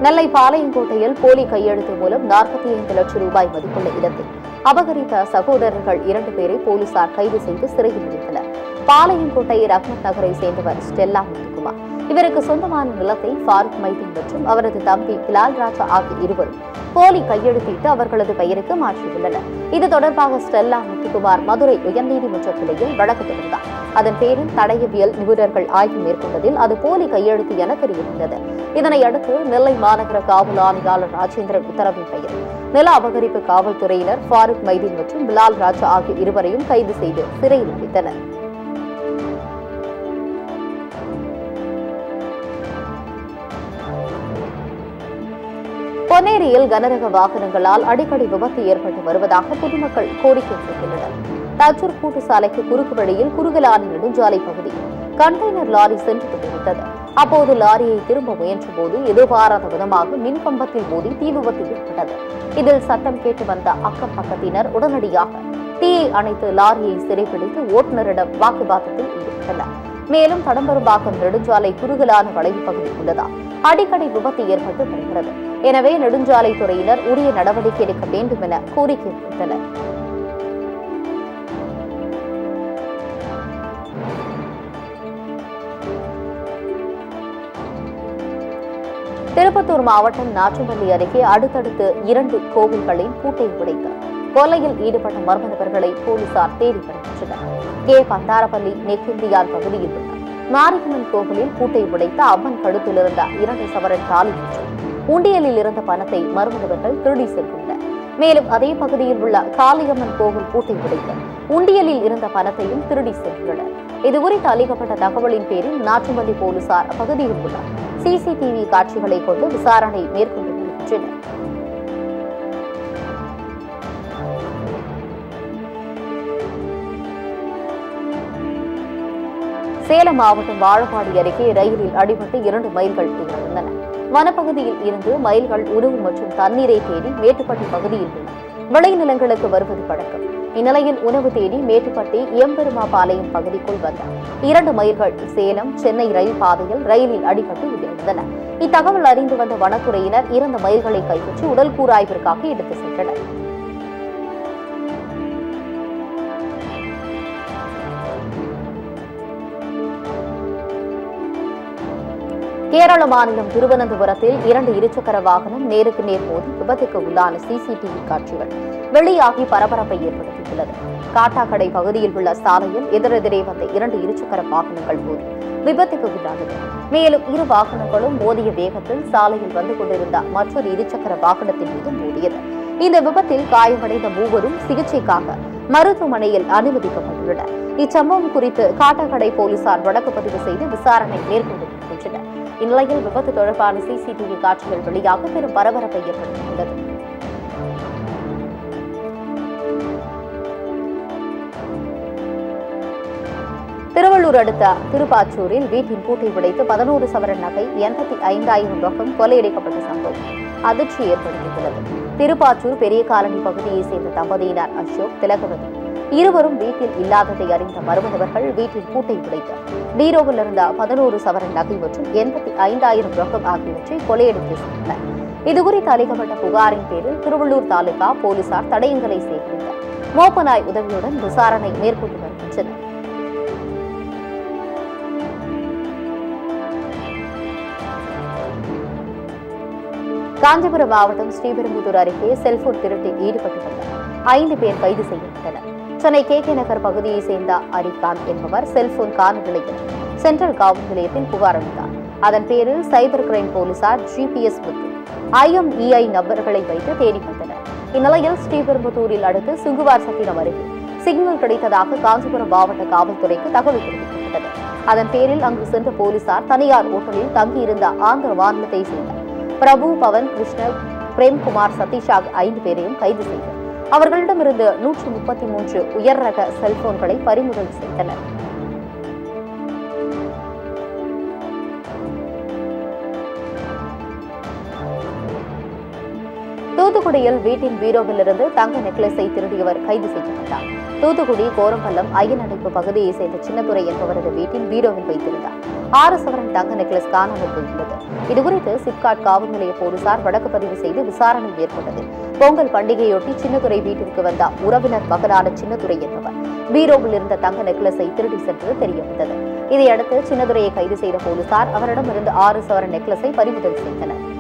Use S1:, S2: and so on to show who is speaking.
S1: நெல்லை பாளையங்கோட்டையில் போலி கையெழுத்து மூலம் நாற்பத்தி ஐந்து லட்சம் ரூபாய் மதிப்புள்ள இடத்தை அபகரித்த சகோதரர்கள் இரண்டு பேரை போலீசார் கைது செய்து சிறையில் அடைத்தனர் பாளையங்கோட்டை ரஹ்மத் நகரை சேர்ந்தவர் ஸ்டெல்லா முத்துக்குமார் இவருக்கு சொந்தமான நிலத்தை ஃபாரூக் மைதீன் மற்றும் அவரது தம்பி பிலால் ராஜா ஆகிய இருவரும் போலி கையெழுத்திட்டு அவர்களது பெயருக்கு மாற்றியுள்ளனர் இது தொடர்பாக ஸ்டெல்லா முத்துக்குமார் மதுரை உயர்நீதிமன்ற கிளையில் வழக்கு தொடர்ந்தார் அதன் பேரில் தடயவியல் நிபுணர்கள் ஆய்வு மேற்கொண்டதில் அது போலி கையெழுத்து என தெரியவந்தது இதனை அடுத்து நெல்லை மாநகர காவல் ஆணையாளர் ராஜேந்திரன் உத்தரவின் பெயரில் நில அபகரிப்பு காவல்துறையினர் ஃபாரூக் மைதீன் மற்றும் பிலால் ராஜா ஆகிய இருவரையும் கைது செய்து சிறையில் அடைத்தனர் பொன்னேரியில் கனரக வாகனங்களால் அடிக்கடி விபத்து ஏற்பட்டு வருவதாக பொதுமக்கள் கோரிக்கை விடுத்துள்ளனர் தச்சூர் கூட்டு சாலைக்கு குறுக்கு வழியில் குறுகலான நெடுஞ்சாலை பகுதியில் கண்டெய்னர் லாரி சென்று கொண்டிருந்தது அப்போது லாரியை திரும்ப முயன்றபோது எதிர்பாராத விதமாக மின்கம்பத்தில் மோதி தீ விபத்து ஏற்பட்டது இதில் சத்தம் கேட்டு வந்த அக்கம் பக்கத்தினர் உடனடியாக தீயை அணைத்து லாரியை சிறைப்பிடித்து ஓட்டுநரிடம் வாக்குவாதத்தில் ஈடுபட்டனர் மேலும் கடம்பரும்பாக்கம் நெடுஞ்சாலை குறுகலான வளைவு பகுதி உள்ளதால் அடிக்கடி விபத்து ஏற்பட்டு வருகிறது எனவே நெடுஞ்சாலை துறையினர் உரிய நடவடிக்கை எடுக்க வேண்டும் என கோரிக்கை விடுத்தனர் திருப்பத்தூர் மாவட்டம் நாற்றம்பள்ளி அருகே அடுத்தடுத்து இரண்டு கோவில்களின் பூட்டை உடைத்து கொலையில் ஈடுபட்ட மர்ம நபர்களை போலீசார் தேடி வருகின்றனர் கே பந்தாரப்பள்ளி நெக்குந்தியார் பகுதியில் உள்ள மாரியம்மன் கோவிலில் பூட்டை உடைத்த அம்மன் கழுத்தில் இருந்த இரண்டு சவரன் தாலி மற்றும் உண்டியலில் இருந்த பணத்தை மர்ம நபர்கள் திருடி சென்றுள்ளனர் மேலும் அதே பகுதியில் உள்ள காளியம்மன் கோவில் பூட்டை உடைத்து உண்டியலில் இருந்த பணத்தையும் திருடி சென்றுள்ளனர் இதுகுறித்து அளிக்கப்பட்ட தகவலின் பேரில் நாற்றுமல்லி போலீசார் அப்பகுதியில் உள்ள சிசிடிவி காட்சிகளை கொண்டு விசாரணை மேற்கொண்டு வருகின்றனர் சேலம் மாவட்டம் வாழப்பாடி அருகே ரயிலில் அடிபட்டு இரண்டு மயில்கள் உயிரிழந்தன வனப்பகுதியில் இருந்து மயில்கள் உணவு மற்றும் தண்ணீரை தேடி மேட்டுப்பட்டி பகுதியில் உள்ள விளைநிலங்களுக்கு வருவது பழக்கம் இந்நிலையில் உணவு தேடி மேட்டுப்பட்டி எம்பெருமாபாளையம் பகுதிக்குள் வந்த இரண்டு மயில்கள் சேலம் சென்னை ரயில் பாதையில் ரயிலில் அடிபட்டு உயிரிழந்தன இத்தகவல் அறிந்து வந்த வனத்துறையினர் இறந்த மயில்களை கைப்பற்றி உடல் கூராய்விற்காக எடுத்து சென்றனர் கேரள மாநிலம் திருவனந்தபுரத்தில் இரண்டு இருசக்கர வாகனம் நேருக்கு நேர் மோதி விபத்துக்கு உள்ளான சிசிடிவி காட்சிகள் வெளியாகி பரபரப்பை ஏற்படுத்தியுள்ளது காட்டாக்கடை பகுதியில் உள்ள சாலையில் எதிரெதிரே வந்த இரண்டு இருசக்கர வாகனங்கள் மோதி விபத்துக்கு உள்ளானது மேலும் இரு வாகனங்களும் மோதிய வேகத்தில் சாலையில் வந்து கொண்டிருந்த மற்றொரு இருசக்கர வாகனத்தின் மீது மோதியது இந்த விபத்தில் காயமடைந்த மூவரும் சிகிச்சைக்காக மருத்துவமனையில் அனுமதிக்கப்பட்டுள்ளனர் இச்சம்பவம் குறித்து காட்டாக்கடை போலீசார் வழக்கு பதிவு செய்து விசாரணை மேற்கொண்டு வருகின்றனர் இந்நிலையில் விபத்து தொடர்பான சிசிடிவி காட்சிகள் வெளியாக பெரும் பரபரப்பை ஏற்படுத்தியுள்ளது திருவள்ளூர் அடுத்த திருப்பாச்சூரில் வீட்டின் பூட்டை உடைத்து பதினோரு சவரன் நகை எண்பத்தி ஐந்தாயிரம் ரொக்கம் கொள்ளையடிக்கப்பட்ட சம்பவம் அதிர்ச்சி ஏற்படுத்தியுள்ளது திருப்பாச்சூர் பெரிய காலனி பகுதியைச் சேர்ந்த தம்பதியினர் அசோக் திலகவதி இருவரும் வீட்டில் இல்லாததை அறிந்த மர்ம நபர்கள் வீட்டின் பூட்டை உடைத்து பீரோவில் இருந்த பதினோரு சவரன் நகை மற்றும் எண்பத்தி ஐந்தாயிரம் ரொக்கம் ஆகியவற்றை கொள்ளையடித்து சென்றனர் இதுகுறித்து அளிக்கப்பட்ட புகாரின் பேரில் திருவள்ளூர் தாலுகா போலீசார் தடயங்களை சேகரித்து மோப்பநாய் உதவியுடன் விசாரணை மேற்கொண்டு வருகின்றனர் காஞ்சிபுரம் மாவட்டம் ஸ்ரீபெரும்புதூர் அருகே செல்போன் திருட்டில் ஈடுபட்டு வந்த ஐந்து பேர் கைது செய்யப்பட்டனர் சென்னை கே கே நகர் பகுதியைச் சேர்ந்த அரிகாந்த் என்பவர் செல்போன் காணவில்லை என சென்ட்ரல் காவல் நிலையத்தில் புகார் அளித்தார் அதன் பேரில் சைபர் கிரைம் போலீசார் ஜிபிஎஸ் மற்றும் ஐஎம்இஐ நபர்களை வைத்து தேடி வந்தனர் இந்நிலையில் ஸ்ரீபெரும்புதூரில் அடுத்து சுங்குவார் சத்திரம் அருகே சிக்னல் கிடைத்ததாக காஞ்சிபுரம் மாவட்ட காவல்துறைக்கு தகவல் தெரிவிக்கப்பட்டது அதன் பேரில் அங்கு சென்ற போலீசார் தனியார் ஓட்டலில் தங்கியிருந்த ஆந்திர மாநிலத்தை சேர்ந்த பிரபு பவன் கிருஷ்ணர் பிரேம்குமார் சதீஷ் ஆகிய ஐந்து பேரையும் கைது செய்தனர் அவர்களிடமிருந்து நூற்று முப்பத்தி மூன்று உயர் ரக செல்போன்களை பறிமுதல் செய்தனர் தூத்துக்குடியில் வீட்டின் பீரோவிலிருந்து தங்க நெக்லஸை திருடியவர் கைது செய்யப்பட்டார் தூத்துக்குடி கோரம்பள்ளம் ஐயனடைப்பு பகுதியைச் சேர்ந்த சின்னத்துறை என்பவரது வீட்டின் பீரோவில் வைத்திருந்தார் ஆறு சவரன் தங்க நெக்லஸ் காணாமல் போயுள்ளது இதுகுறித்து சிப்காட் காவல் நிலைய போலீசார் வழக்கு பதிவு செய்து விசாரணை மேற்கொண்டது பொங்கல் பண்டிகையொட்டி சின்னதுரை வீட்டிற்கு வந்த உறவினர் மகனான சின்னதுரை என்பவர் பீரோவில் இருந்த தங்க நெக்லஸை திருடி சென்றது தெரியவந்தது இதையடுத்து சின்னதுரையை கைது செய்த போலீசார் அவரிடமிருந்து ஆறு சவரன் நெக்லஸை பறிமுதல் செய்தனர்